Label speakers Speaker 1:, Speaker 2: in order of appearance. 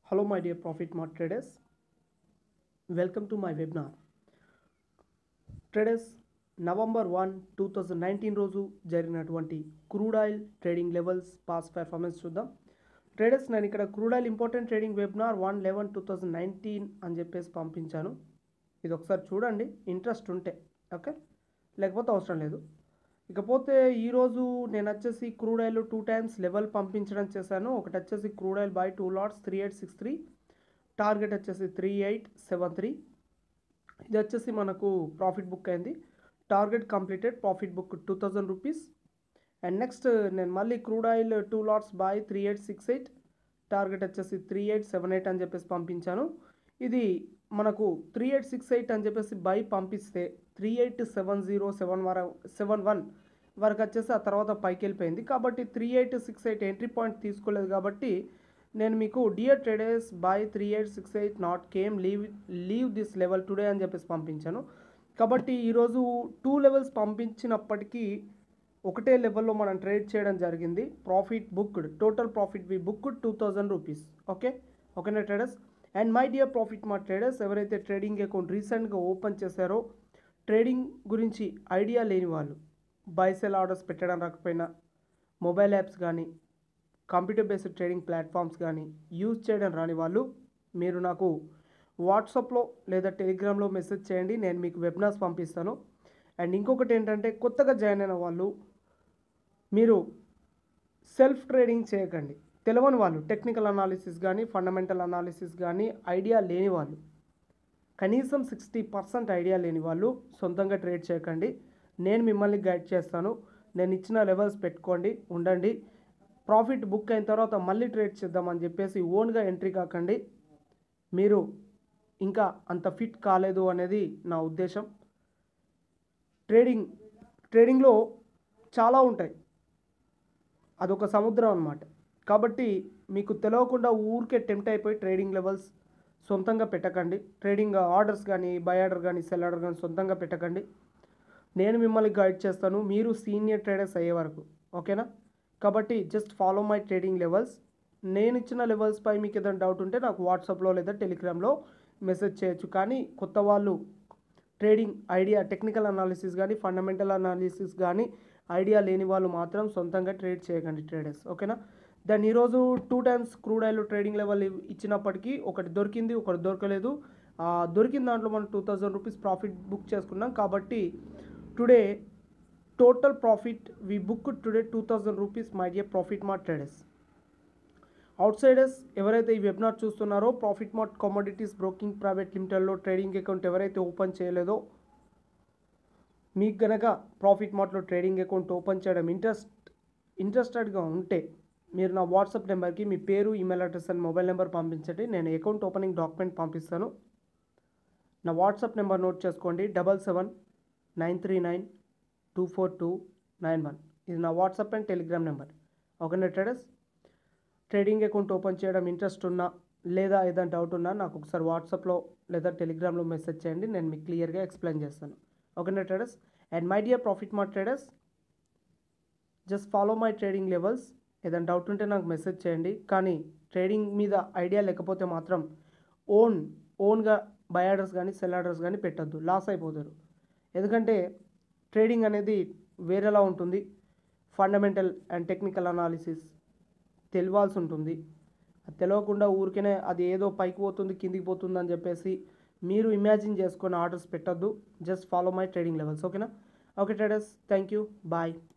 Speaker 1: Hello, my dear Profit Mart traders. Welcome to my webinar. Traders November one two thousand nineteen రోజు జరిగినటువంటి crude oil trading levels pass performance చూద్దాం traders నేను ఇక్కడ crude oil important trading webinar one eleven two thousand nineteen అని చెప్పేసి పంపించాను ఇది ఒకసారి చూడండి ఇంట్రెస్ట్ ఉంటే ఓకే లేకపోతే అవసరం లేదు ఇకపోతే ఈరోజు నేను వచ్చేసి crude oil two times level పంపించడం చేశాను ఒకటి వచ్చేసి crude oil buy two lots three eight six three target వచ్చేసి త్రీ ఎయిట్ సెవెన్ త్రీ ఇది వచ్చేసి మనకు ప్రాఫిట్ బుక్ అయింది target completed profit book two thousand rupees and next నేను మళ్ళీ crude oil two lots buy three eight six eight target వచ్చేసి three eight seven eight అని చెప్పేసి పంపించాను ఇది మనకు త్రీ ఎయిట్ సిక్స్ ఎయిట్ అని చెప్పేసి బై పంపిస్తే three eight seven zero seven వర సెవెన్ వన్ వరకు వచ్చేసి ఆ తర్వాత పైకి వెళ్ళిపోయింది కాబట్టి three eight six eight entry point తీసుకోలేదు కాబట్టి నేను మీకు dear traders buy three eight six eight not came leave leave this level today అని చెప్పేసి పంపించాను కాబట్టి ఈరోజు టూ లెవెల్స్ పంపించినప్పటికీ ఒకటే లెవెల్లో మనం ట్రేడ్ చేయడం జరిగింది profit booked total profit we booked two thousand rupees okay ఓకేనా traders and my dear profit మా ట్రేడర్స్ ఎవరైతే ట్రేడింగ్ అకౌంట్ రీసెంట్గా ఓపెన్ చేశారో ట్రేడింగ్ గురించి ఐడియా లేని వాళ్ళు బై సెల్ ఆర్డర్స్ పెట్టడం రాకపోయినా మొబైల్ యాప్స్ కానీ కంప్యూటర్ బేస్డ్ ట్రేడింగ్ ప్లాట్ఫామ్స్ కానీ యూజ్ చేయడం రాని వాళ్ళు మీరు నాకు వాట్సాప్లో లేదా టెలిగ్రామ్లో మెసేజ్ చేయండి నేను మీకు వెబినార్స్ పంపిస్తాను అండ్ ఇంకొకటి ఏంటంటే కొత్తగా జాయిన్ అయిన వాళ్ళు మీరు సెల్ఫ్ ట్రేడింగ్ చేయకండి తెలియని వాళ్ళు టెక్నికల్ అనాలిసిస్ కానీ ఫండమెంటల్ అనాలిసిస్ కానీ ఐడియా లేని వాళ్ళు కనీసం సిక్స్టీ పర్సెంట్ ఐడియా లేని వాళ్ళు సొంతంగా ట్రేడ్ చేయకండి నేను మిమ్మల్ని గైడ్ చేస్తాను నేను ఇచ్చిన లెవెల్స్ పెట్టుకోండి ఉండండి ప్రాఫిట్ బుక్ అయిన తర్వాత మళ్ళీ ట్రేడ్ చేద్దామని చెప్పేసి ఓన్గా ఎంట్రీ కాకండి మీరు ఇంకా అంత ఫిట్ కాలేదు అనేది నా ఉద్దేశం ట్రేడింగ్ ట్రేడింగ్లో చాలా ఉంటాయి అదొక సముద్రం అన్నమాట కాబట్టి మీకు తెలియకుండా ఊరికే టెంప్ట్ అయిపోయి ట్రేడింగ్ లెవెల్స్ సొంతంగా పెట్టకండి ట్రేడింగ్ ఆర్డర్స్ కానీ బై ఆర్డర్ కానీ సెల్ ఆర్డర్ కానీ సొంతంగా పెట్టకండి నేను మిమ్మల్ని గైడ్ చేస్తాను మీరు సీనియర్ ట్రేడర్స్ అయ్యే వరకు ఓకేనా కాబట్టి just follow my trading levels నేను ఇచ్చిన లెవెల్స్పై మీకు ఏదైనా డౌట్ ఉంటే నాకు వాట్సాప్లో లేదా టెలిగ్రామ్లో మెసేజ్ చేయొచ్చు కానీ కొత్త వాళ్ళు ట్రేడింగ్ ఐడియా టెక్నికల్ అనాలిసిస్ కానీ ఫండమెంటల్ అనాలిసిస్ కానీ ఐడియా లేని వాళ్ళు మాత్రం సొంతంగా ట్రేడ్ చేయకండి ట్రేడర్స్ ఓకేనా దాన్ని ఈరోజు two times crude oil trading level ఇచ్చినప్పటికీ ఒకటి దొరికింది ఒకటి దొరకలేదు ఆ దొరికిన దాంట్లో మనం two thousand rupees profit book చేసుకున్నాం కాబట్టి today total profit we book today two thousand rupees my dear Profit Mart traders outsiders ఎవరైతే ఈ వెబినార్ చూస్తున్నారో Profit Mart commodities broking private లిమిటెడ్లో ట్రేడింగ్ అకౌంట్ ఎవరైతే ఓపెన్ చేయలేదో మీకు గనక ప్రాఫిట్ మార్ట్లో ట్రేడింగ్ అకౌంట్ ఓపెన్ చేయడం ఇంట్రెస్ట్ ఇంట్రెస్టెడ్గా ఉంటే మీరు నా వాట్సాప్ నెంబర్కి మీ పేరు email address and mobile number పంపించండి నేను అకౌంట్ ఓపెనింగ్ డాక్యుమెంట్ పంపిస్తాను నా వాట్సాప్ నెంబర్ నోట్ చేసుకోండి double seven nine three nine two four two nine one ఇది నా వాట్సాప్ అండ్ టెలిగ్రామ్ నెంబర్ ఓకేనా ట్రేడర్స్ ట్రేడింగ్ అకౌంట్ ఓపెన్ చేయడం ఇంట్రెస్ట్ ఉన్నా లేదా ఏదైనా డౌట్ ఉన్నా నాకు ఒకసారి వాట్సాప్లో లేదా టెలిగ్రామ్లో మెసేజ్ చేయండి నేను మీకు క్లియర్గా ఎక్స్ప్లెయిన్ చేస్తాను ఓకేనా traders and my dear profit మా traders just follow my trading levels ఏదైనా డౌట్ ఉంటే నాకు మెసేజ్ చేయండి కానీ ట్రేడింగ్ మీద ఐడియా లేకపోతే మాత్రం ఓన్ ఓన్గా బై ఆర్డర్స్ కానీ సెల్ ఆర్డర్స్ కానీ పెట్టద్దు లాస్ అయిపోతారు ఎందుకంటే ట్రేడింగ్ అనేది వేరేలా ఉంటుంది ఫండమెంటల్ అండ్ టెక్నికల్ అనాలిసిస్ తెలియాల్సి ఉంటుంది అది తెలియకుండా ఊరికనే అది ఏదో పైకి పోతుంది కిందికి పోతుంది అని చెప్పేసి మీరు ఇమాజిన్ చేసుకొని ఆర్డర్స్ పెట్టద్దు just follow my trading levels ఓకేనా okay traders thank you bye